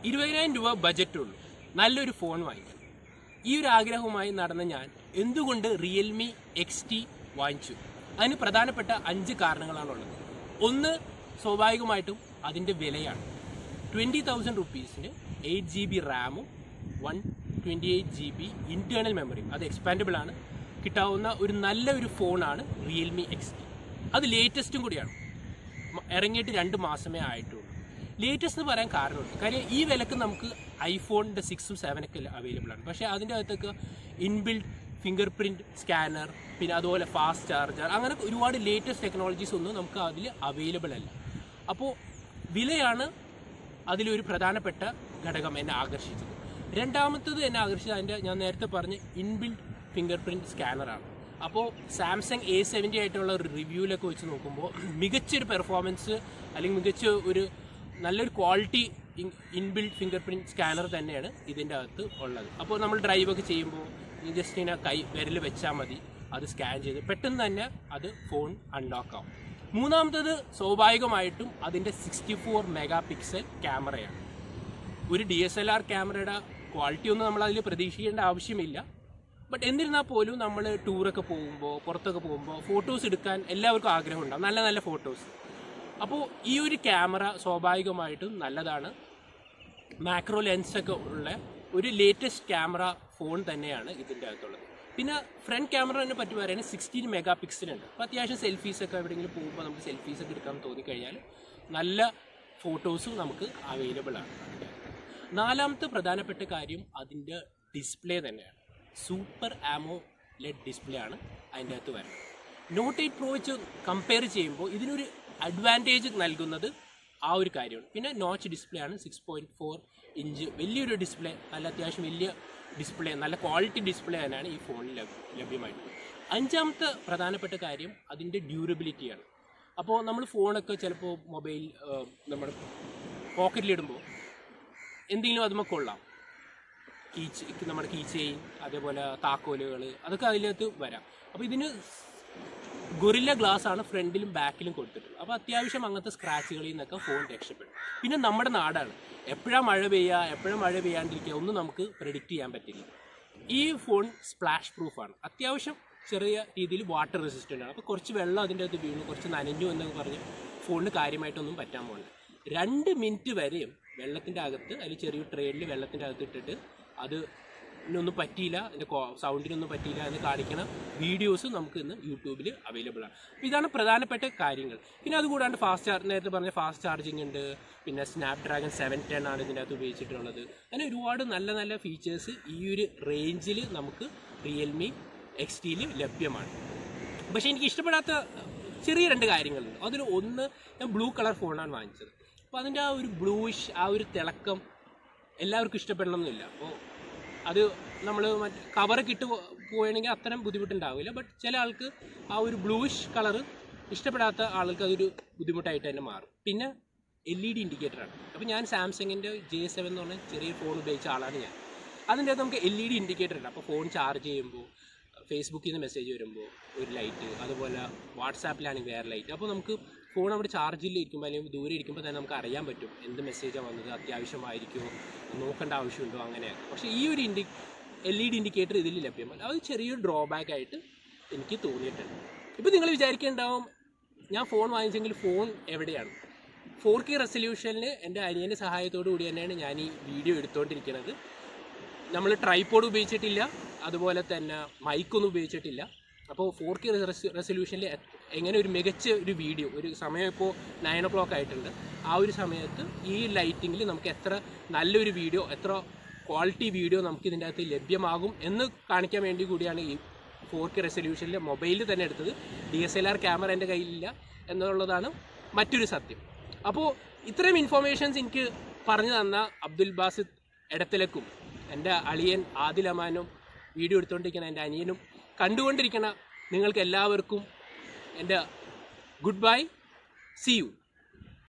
ഇരുപതിനായിരം രൂപ ബജറ്റുള്ളൂ നല്ലൊരു ഫോൺ വാങ്ങിക്കണം ഈ ഒരു ആഗ്രഹവുമായി നടന്ന ഞാൻ എന്തുകൊണ്ട് റിയൽമി എക്സ് ടി വാങ്ങിച്ചു അതിന് പ്രധാനപ്പെട്ട അഞ്ച് കാരണങ്ങളാണുള്ളത് ഒന്ന് സ്വാഭാവികമായിട്ടും അതിൻ്റെ വിലയാണ് ട്വൻറ്റി തൗസൻഡ് റുപ്പീസിന് എയ്റ്റ് ജി ബി റാമും one twenty eight G B internal മെമ്മറിയും അത് എക്സ്പാൻഡബിൾ ആണ് കിട്ടാവുന്ന ഒരു നല്ല ഒരു ഫോണാണ് റിയൽമി എക്സ് ടി അത് ലേറ്റസ്റ്റും കൂടിയാണ് മ- ഇറങ്ങിയിട്ട് രണ്ട് മാസമേ ആയിട്ടുള്ളൂ ലേറ്റസ്റ്റ് എന്ന് പറയാൻ കാരണമുണ്ട് കാര്യം ഈ വിലക്ക് നമുക്ക് ഐഫോണിൻ്റെ സിക്സും സെവനൊക്കെ അവൈലബിൾ ആണ് പക്ഷേ അതിൻ്റെ അകത്തൊക്കെ ഇൻബിൽഡ് ഫിംഗർ പ്രിൻറ്റ് സ്കാനർ പിന്നെ അതുപോലെ ഫാസ്റ്റ് ചാർജർ അങ്ങനെ ഒരുപാട് ലേറ്റസ്റ്റ് ടെക്നോളജീസ് ഒന്നും നമുക്ക് അതിൽ അവൈലബിൾ അല്ല അപ്പോൾ വിലയാണ് അതിലൊരു പ്രധാനപ്പെട്ട ഘടകം എന്നെ ആകർഷിച്ചത് രണ്ടാമത്തത് എന്നെ ആകർഷിച്ചത് അതിൻ്റെ ഞാൻ നേരത്തെ പറഞ്ഞ ഇൻബിൽഡ് ഫിംഗർ പ്രിൻറ്റ് സ്കാനറാണ് അപ്പോൾ സാംസങ് എ സെവൻറ്റി ആയിട്ടുള്ള ഒരു റിവ്യൂവിലൊക്കെ വെച്ച് നോക്കുമ്പോൾ മികച്ചൊരു പെർഫോമൻസ് അല്ലെങ്കിൽ മികച്ച ഒരു നല്ലൊരു quality inbuilt fingerprint scanner തന്നെയാണ് ഇതിൻ്റെ അകത്ത് ഉള്ളത് അപ്പോൾ നമ്മൾ ഡ്രൈവൊക്കെ ചെയ്യുമ്പോൾ ജസ്റ്റ് ഇങ്ങനെ കൈ വിരൽ വെച്ചാൽ മതി അത് സ്കാൻ ചെയ്ത് പെട്ടെന്ന് തന്നെ അത് ഫോൺ അൺലോക്ക് ആവും മൂന്നാമത്തത് സ്വാഭാവികമായിട്ടും അതിൻ്റെ സിക്സ്റ്റി ഫോർ മെഗാ പിക്സൽ ക്യാമറയാണ് ഒരു ഡി എസ് എൽ ആർ ക്യാമറയുടെ ക്വാളിറ്റി ഒന്നും നമ്മൾ അതിൽ പ്രതീക്ഷിക്കേണ്ട ആവശ്യമില്ല ബട്ട് എന്നിരുന്നാൽ പോലും നമ്മൾ ടൂറൊക്കെ പോകുമ്പോൾ പുറത്തൊക്കെ പോകുമ്പോൾ ഫോട്ടോസ് എടുക്കാൻ എല്ലാവർക്കും ആഗ്രഹമുണ്ടാവും നല്ല നല്ല ഫോട്ടോസ് അപ്പോൾ ഈ ഒരു ക്യാമറ സ്വാഭാവികമായിട്ടും നല്ലതാണ് മാക്രോ ലെൻസൊക്കെ ഉള്ള ഒരു ലേറ്റസ്റ്റ് ക്യാമറ ഫോൺ തന്നെയാണ് ഇതിൻ്റെ അകത്തുള്ളത് പിന്നെ ഫ്രണ്ട് ക്യാമറനെ പറ്റി പറയുന്നത് സിക്സ്റ്റീൻ മെഗാ പിക്സൽ ഉണ്ട് അപ്പോൾ അത്യാവശ്യം സെൽഫീസൊക്കെ എവിടെയെങ്കിലും പോകുമ്പോൾ നമുക്ക് സെൽഫീസ് ഒക്കെ എടുക്കാൻ തോന്നിക്കഴിഞ്ഞാൽ നല്ല ഫോട്ടോസും നമുക്ക് അവൈലബിൾ ആണ് അതിൻ്റെ അകത്ത്. നാലാമത്തെ പ്രധാനപ്പെട്ട കാര്യം അതിൻ്റെ ഡിസ്പ്ലേ തന്നെയാണ് സൂപ്പർ ആമോ ലെഡ് ഡിസ്പ്ലേ ആണ് അതിൻ്റെ അകത്ത് വരുന്നത് നോട്ട് എയ്റ്റ് പ്രോ വെച്ച് കമ്പയർ ചെയ്യുമ്പോൾ ഇതിനൊരു അഡ്വാൻറ്റേജ് നൽകുന്നത് ആ ഒരു കാര്യമാണ് പിന്നെ നോച്ച് ഡിസ്പ്ലേ ആണ് സിക്സ് പോയിൻറ്റ് ഫോർ ഇഞ്ച് വലിയൊരു ഡിസ്പ്ലേ നല്ല അത്യാവശ്യം വലിയ ഡിസ്പ്ലേ നല്ല ക്വാളിറ്റി ഡിസ്പ്ലേ തന്നെയാണ് ഈ ഫോണിൽ ലഭ്യ- ലഭ്യമായിട്ടുള്ളത് അഞ്ചാമത്തെ പ്രധാനപ്പെട്ട കാര്യം അതിൻ്റെ ഡ്യൂറബിലിറ്റിയാണ് അപ്പോൾ നമ്മൾ ഫോണൊക്കെ ചിലപ്പോൾ മൊബൈൽ നമ്മുടെ പോക്കറ്റിലിടുമ്പോൾ എന്തെങ്കിലും അതുമ്മ കൊള്ളാം കീച്ച് നമ്മുടെ കീ ചെയിൻ അതേപോലെ താക്കോലുകൾ അതൊക്കെ അതിനകത്ത് വരാം അപ്പോൾ ഇതിന് ഗൊറില്ല ഗ്ലാസ് ആണ് ഫ്രണ്ടിലും ബാക്കിലും കൊടുത്തിട്ടുള്ളത് അപ്പോൾ അത്യാവശ്യം അങ്ങനത്തെ സ്ക്രാച്ചുകളിൽ നിന്നൊക്കെ ഫോൺ രക്ഷപ്പെടും പിന്നെ നമ്മുടെ നാടാണ് എപ്പോഴാണ് മഴ പെയ്യുക എപ്പോഴാണ് മഴ പെയ്യാണ്ടിരിക്കുക ഒന്നും നമുക്ക് പ്രെഡിക്റ്റ് ചെയ്യാൻ പറ്റില്ല ഈ ഫോൺ സ്പ്ലാഷ് പ്രൂഫാണ് അത്യാവശ്യം ചെറിയ രീതിയിൽ വാട്ടർ റെസിസ്റ്റൻ്റ് ആണ് അപ്പോൾ കുറച്ച് വെള്ളം അതിൻ്റെ അകത്ത് വീണു കുറച്ച് നനഞ്ഞു എന്നൊക്കെ പറഞ്ഞ് ഫോണിന് കാര്യമായിട്ടൊന്നും പറ്റാൻ പോകുന്നില്ല രണ്ട് മിനിറ്റ് വരെയും വെള്ളത്തിൻ്റെ അകത്ത് അതിൽ ചെറിയ ട്രെയിനിൽ വെള്ളത്തിൻ്റെ അകത്ത് ഇട്ടിട്ട് അത് ഇതിനൊന്നും പറ്റിയില്ല അതിൻ്റെ സൗണ്ടിനൊന്നും പറ്റിയില്ല എന്ന് കാണിക്കണ വീഡിയോസ് നമുക്ക് ഇന്ന് യൂട്യൂബിൽ അവൈലബിൾ ആണ് അപ്പോൾ ഇതാണ് പ്രധാനപ്പെട്ട കാര്യങ്ങൾ പിന്നെ അതുകൂടാണ്ട് ഫാസ്റ്റ് ചാർജ് നേരത്തെ പറഞ്ഞ ഫാസ്റ്റ് ചാർജിങ് ഉണ്ട് പിന്നെ സ്നാപ് ഡ്രാഗൺ സെവൻ ടെൻ ആണ് ഇതിൻ്റെ അകത്ത് ഉപയോഗിച്ചിട്ടുള്ളത് അങ്ങനെ ഒരുപാട് നല്ല നല്ല ഫീച്ചേഴ്സ് ഈ ഒരു റേഞ്ചിൽ നമുക്ക് റിയൽമി എക്സ് ടിയിൽ ലഭ്യമാണ് പക്ഷേ എനിക്ക് ഇഷ്ടപ്പെടാത്ത ചെറിയ രണ്ട് കാര്യങ്ങളുണ്ട് അതിൽ ഒന്ന് ഞാൻ ബ്ലൂ കളർ ഫോണാണ് വാങ്ങിച്ചത് അപ്പോൾ അതിൻ്റെ ആ ഒരു ബ്ലൂയിഷ് ആ ഒരു തിളക്കം എല്ലാവർക്കും ഇഷ്ടപ്പെടണം എന്നില്ല അപ്പോൾ അത് നമ്മൾ മറ്റേ കവറൊക്കെ ഇട്ട് പോ- പോവുകയാണെങ്കിൽ അത്തരം ബുദ്ധിമുട്ടുണ്ടാവില്ല ബട്ട് ചില ആൾക്ക് ആ ഒരു ബ്ലൂയിഷ് കളറ് ഇഷ്ടപ്പെടാത്ത ആൾക്ക് അതൊരു ബുദ്ധിമുട്ടായിട്ട് തന്നെ മാറും പിന്നെ എൽ ഇ ഡി ഇൻഡിക്കേറ്ററാണ് അപ്പോൾ ഞാൻ സാംസങ്ങിൻ്റെ ജെ സെവൻ എന്ന് പറഞ്ഞ ചെറിയ ഫോൺ ഉപയോഗിച്ച ആളാണ് ഞാൻ അതിൻ്റെ അകത്ത് നമുക്ക് എൽ ഇ ഡി ഇൻഡിക്കേറ്റർ ഉണ്ട് അപ്പോൾ ഫോൺ ചാർജ് ചെയ്യുമ്പോൾ ഫേസ്ബുക്കിൽ നിന്ന് മെസ്സേജ് വരുമ്പോൾ ഒരു ലൈറ്റ് അതുപോലെ വാട്സാപ്പിലാണെങ്കിൽ വേറെ ലൈറ്റ് അപ്പോൾ നമുക്ക് ഫോൺ അവിടെ ചാർജിൽ ഇരിക്കുമ്പോൾ അല്ലെങ്കിൽ ദൂരെ ഇരിക്കുമ്പോൾ തന്നെ നമുക്ക് അറിയാൻ പറ്റും എന്ത് മെസ്സേജാണ് വന്നത് അത്യാവശ്യമായിരിക്കുമോ നോക്കേണ്ട ആവശ്യമുണ്ടോ അങ്ങനെയൊക്കെ പക്ഷേ ഈ ഒരു ഇൻഡി എൽ ഇ ഡി ഇൻഡിക്കേറ്റർ ഇതിൽ ലഭ്യമല്ല അത് ചെറിയൊരു ഡ്രോബാക്ക് ആയിട്ട് എനിക്ക് തോന്നിയിട്ടുണ്ട് ഇപ്പോൾ നിങ്ങൾ വിചാരിക്കേണ്ടാവും ഞാൻ ഫോൺ വാങ്ങിച്ചെങ്കിൽ ഫോൺ എവിടെയാണ് ഫോർ കെ റെസൊല്യൂഷനിൽ എൻ്റെ അനിയൻ്റെ സഹായത്തോടു കൂടി തന്നെയാണ് ഞാൻ ഈ വീഡിയോ എടുത്തുകൊണ്ടിരിക്കുന്നത് നമ്മൾ ട്രൈപോഡ് ഉപയോഗിച്ചിട്ടില്ല അതുപോലെ തന്നെ മൈക്കൊന്നും ഉപയോഗിച്ചിട്ടില്ല അപ്പോൾ ഫോർ കെ റെസൊല്യൂഷനിൽ എങ്ങനെ ഒരു മികച്ച ഒരു വീഡിയോ ഒരു സമയം ഇപ്പോൾ നയൻ ഒ ക്ലോക്ക് ആയിട്ടുണ്ട് ആ ഒരു സമയത്ത് ഈ ലൈറ്റിങ്ങിൽ നമുക്ക് എത്ര നല്ലൊരു വീഡിയോ എത്ര ക്വാളിറ്റി വീഡിയോ നമുക്ക് ഇതിൻ്റെ അകത്ത് ലഭ്യമാകും എന്ന് കാണിക്കാൻ വേണ്ടി കൂടിയാണ് ഈ ഫോർ കെ റെസൊല്യൂഷനിൽ മൊബൈലിൽ തന്നെ എടുത്തത് D S L R camera എൻ്റെ കയ്യിലില്ല എന്നുള്ളതാണ് മറ്റൊരു സത്യം അപ്പോൾ ഇത്രയും ഇൻഫോർമേഷൻസ് എനിക്ക് പറഞ്ഞു തന്ന അബ്ദുൽ ബാസിദ് എടത്തിലക്കും എൻ്റെ അളിയൻ ആദിൽ അമാനും വീഡിയോ എടുത്തുകൊണ്ടിരിക്കുന്ന എൻ്റെ അനിയനും കണ്ടുകൊണ്ടിരിക്കുന്ന നിങ്ങൾക്ക് എല്ലാവർക്കും എൻ്റെ ഗുഡ് ബൈ സി യു